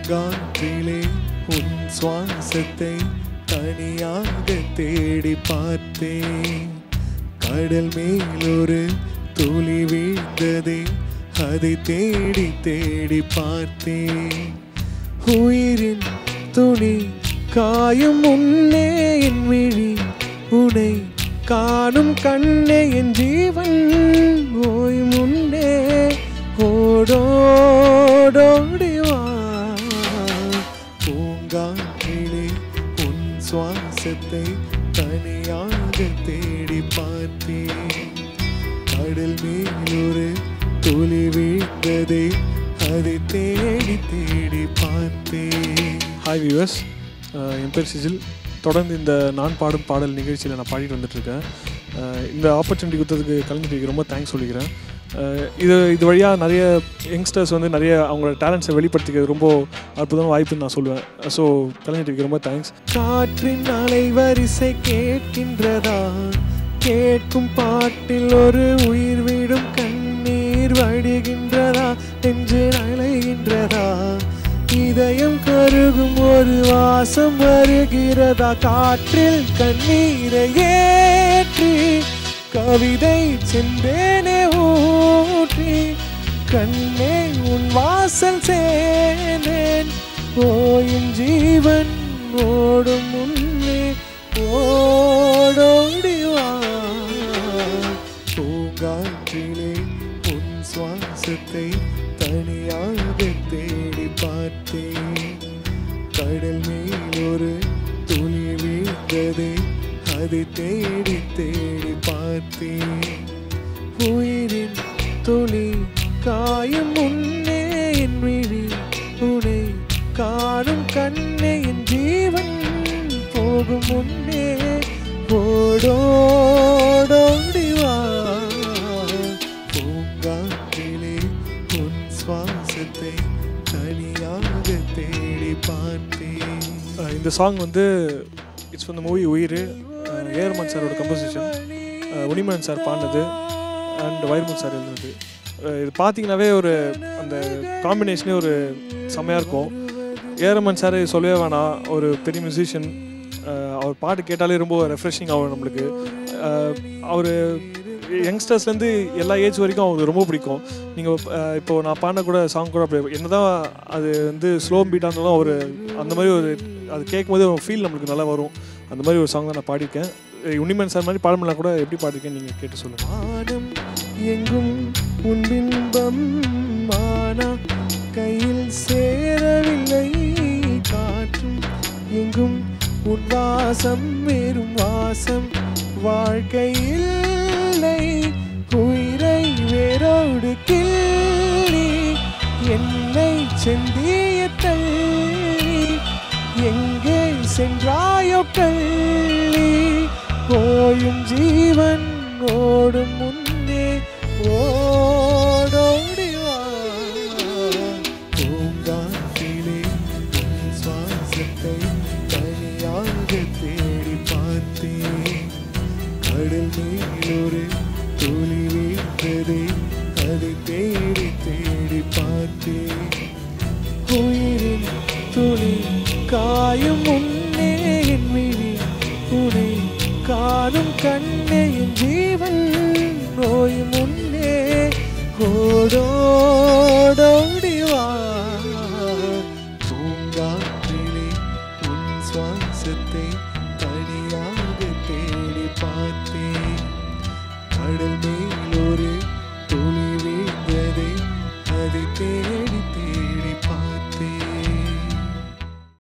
பூங்காற்றிலே உன் சுவாசத்தை தனியாக தேடி பார்த்தேன் கடல் மேல் ஒரு துளி வீழ்ந்ததே அதை தேடி தேடி பார்த்தேன் உயிரின் துணி காயும் முன்னே என் விழி உனை காணும் கண்ணே என் ஜீவன் ஓய் முன்னே ஓடோடோடி வா பூங்காற்றிலே உன் சுவாசத்தை தனியாக தேடி பார்த்தேன் கடல் மேல் ஒரு துளி வீழ்ந்ததே அதை தேடி தேடி பார்த்தேன் ஹாய் வியூவர்ஸ் என் பேர் சிஜில் தொடர்ந்து இந்த நான் பாடும் பாடல் நிகழ்ச்சியில் நான் பாடிட்டு வந்துட்டுருக்கேன் அஹ் இந்த ஆப்பர்ச்சுனிட்டி கொடுத்ததுக்கு கலைஞருக்கு ரொம்ப தேங்க்ஸ் சொல்லிக்கிறேன் அஹ் இது இது வழியாக நிறைய யங்ஸ்டர்ஸ் வந்து நிறைய அவங்களோட டேலண்ட்ஸை வெளிப்படுத்திக்கிறது ரொம்ப அற்புதமான வாய்ப்புன்னு நான் சொல்லுவேன் ஸோ கலைஞருக்கு ரொம்ப தேங்க்ஸ் காற்றின் அலைவரிசை கேட்கின்றதா கேட்கும் பாட்டில் ஒரு உயிர் விடும் கண்ணீர் வடிகின்றதா என்று அலைகின்றதா இதயம் கருகும் ஒரு வாசம் வருகிறதா காற்றில் கண்ணீரை ஏற்றி கவிதை சென்றேனே ஊற்றி கண்ணே உன் வாசல் சேர்ந்தேன் ஓயின் ஜீவன் ஓடும் முன்னே ஓடோடி வா பூங்காற்றிலே உன் சுவாசத்தை தனியாக தேடி பார்த்தேன் கடல் மேல் ஒரு துளி வீழ்ந்ததே அதை தேடி தேடி பார்த்தேன் உயிரின் துளி காயும் முன்னே என் விழி உனை காணும் கண்ணே என் ஜீவன் போகும் முன்னே ஓடோடோடி வா பூங்காற்றிலே உன் சுவாசத்தை தனியாக தேடி பார்த்தேன் அஹ் இந்த சாங் வந்து it's from the movie Uyir ஏர்மன் சாரோட கம்போசிஷன் உனிமன் சார் பாடினது அண்ட் வைரமுன் சார் எழுதுனது அஹ் இது பார்த்தீங்கன்னாவே ஒரு அந்த காம்பினேஷனே ஒரு செம்மையாக இருக்கும் ஏரமன் சார் சொல்லவே வேணாம் ஒரு பெரிய மியூசிஷியன் அவர் பாட்டு கேட்டாலே ரொம்ப ரெஃப்ரெஷிங் ஆகும் நம்மளுக்கு அவர் யங்ஸ்டர்ஸ்லேருந்து எல்லா ஏஜ் வரைக்கும் அவங்களுக்கு ரொம்ப பிடிக்கும் நீங்கள் இப்போ நான் பாடின கூட சாங் கூட அப்படி என்னதான் அது வந்து ஸ்லோ பீட்டாக இருந்தாலும் ஒரு அந்த மாதிரி ஒரு அது கேட்கும்போது ஒரு ஃபீல் நம்மளுக்கு நல்லா வரும் அந்த மாதிரி ஒரு சாங் தான் நான் பாடியிருக்கேன் உன்னிமன் சார் மாதிரி பாடமெல்லாம் கூட எப்படி பாடிருக்கேன் நீங்கள் கேட்டு சொல்லுங்கள் வானம் எங்கும் உன் பிம்பம் மானா கையில் சேரவில்லை காற்றும் எங்கும் உன் வாசம் வெறும் வாசம் வாழ்க்கையில்லை உயிரை வேரோடு கிள்ளி என்னை செந்திய தள்ளி எங்கே சென்றாயோ கள்ளி ஓயும் ஜீவன் ஓடும் முன்னே ஓடோடி வா பூங்காற்றிலே உன் சுவாசத்தை தனியாக தேடி பார்த்தேன் கடல் மேல் ஒரு துளி வீழ்ந்ததே அதை தேடி தேடி பார்த்தேன் உயிரின் துளி காயும் முன்னே என் விழி உனை காணும் கண்ணே என் ஜீவன் நோய் முன்னே ஓடோடோடி வா பூங்காற்றிலே உன் சுவாசத்தை தனியாக தேடி பார்த்தேன் கடல் மேல் ஒரு துளி வீழ்ந்ததே அதை தேடி தேடி